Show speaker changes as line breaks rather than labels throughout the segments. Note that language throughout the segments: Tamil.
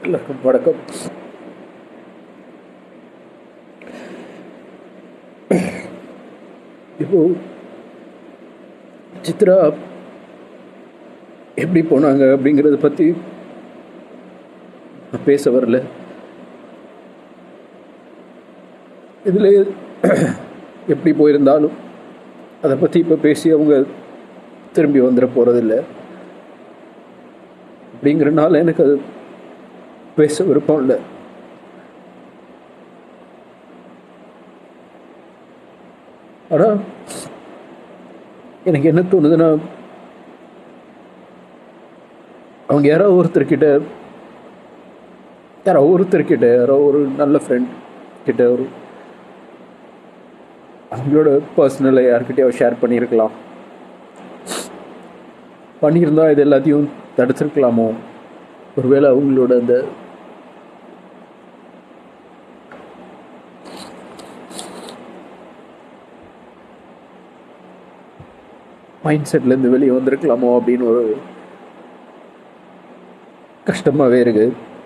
எல்லாருக்கும் வணக்கம் இப்போ சித்ரா எப்படி போனாங்க அப்படிங்கிறத பற்றி நான் பேச வரல இதில் எப்படி போயிருந்தாலும் அதை பற்றி இப்போ பேசி அவங்க திரும்பி வந்துட போகிறதில்ல அப்படிங்கிறனால எனக்கு அது பேச விருப்பம் இல்லை ஆனால் எனக்கு என்ன தோணுதுன்னா அவங்க யாரோ ஒருத்தர்கிட்ட யாரோ ஒருத்தர்கிட்ட யாரோ ஒரு நல்ல ஃப்ரெண்ட் கிட்ட ஒரு அவங்களோட பர்சனலை யார்கிட்டயோ ஷேர் பண்ணியிருக்கலாம் பண்ணியிருந்தா இது எல்லாத்தையும் தடுத்திருக்கலாமோ ஒருவேளை அவங்களோட அந்த மைண்ட் செட்லேருந்து வெளியே வந்திருக்கலாமோ அப்படின்னு ஒரு கஷ்டமாகவே இருக்கு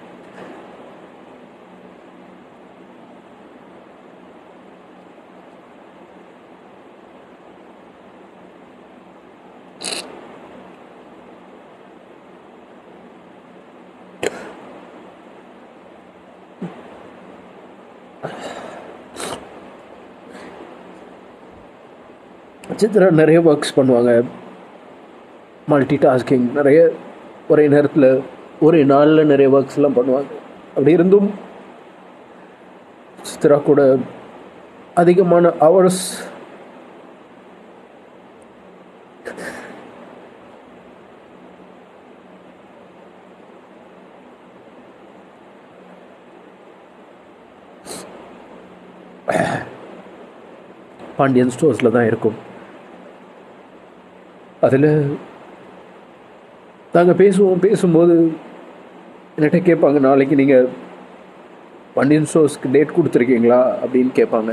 சித்ரா நிறைய ஒர்க்ஸ் பண்ணுவாங்க மல்டி டாஸ்கிங் நிறைய ஒரே நேரத்தில் ஒரே நாளில் நிறைய ஒர்க்ஸ்லாம் பண்ணுவாங்க அப்படி இருந்தும் சித்ரா கூட அதிகமான ஹவர்ஸ் பாண்டியன் ஸ்டோர்ஸில் தான் இருக்கும் அதில் நாங்கள் பேசுவோம் பேசும்போது என்கிட்ட கேட்பாங்க நாளைக்கு நீங்கள் பாண்டியன் ஸ்டோர்ஸ்க்கு டேட் கொடுத்துருக்கீங்களா அப்படின்னு கேட்பாங்க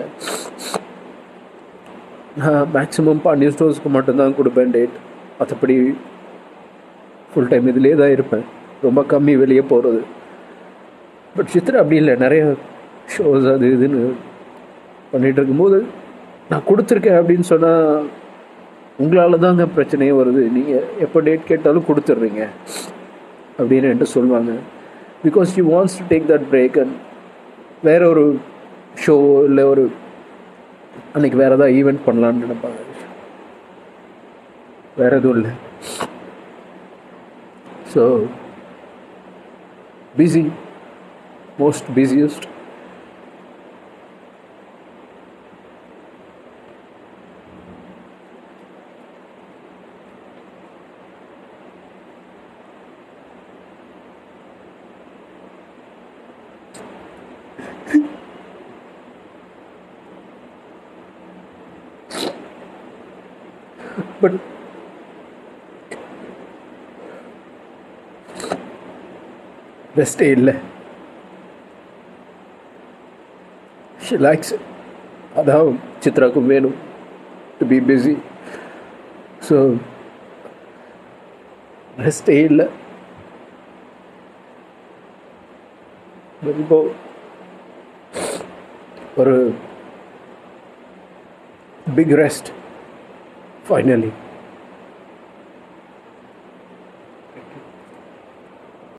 நான் மேக்ஸிமம் பாண்டியன் ஸ்டோர்ஸ்க்கு மட்டும்தான் கொடுப்பேன் டேட் மற்றபடி ஃபுல் டைம் இதிலே தான் இருப்பேன் ரொம்ப கம்மி வெளியே போகிறது பட் சித்ரா அப்படி இல்லை நிறைய ஷோஸ் அது இதுன்னு பண்ணிகிட்டு இருக்கும்போது நான் கொடுத்துருக்கேன் அப்படின்னு சொன்னால் உங்களால் தாங்க பிரச்சனையே வருது நீங்கள் எப்போ டேட் கேட்டாலும் கொடுத்துட்றீங்க அப்படின்னு என்கிட்ட சொல்லுவாங்க because you wants to take that break and வேற ஒரு ஷோ இல்லை ஒரு அன்னைக்கு வேறு ஏதாவது ஈவெண்ட் பண்ணலான்னு நினைப்பாங்க வேற எதுவும் இல்லை so busy most busiest but பெஸ்டே இல்லை ஷி லைக்ஸ் அதான் சித்ராக்கும் வேணும் டு பி பிஸி ஸோ ரெஸ்டே இல்லை இப்போ ஒரு பிக் ரெஸ்ட் ஃபைனலி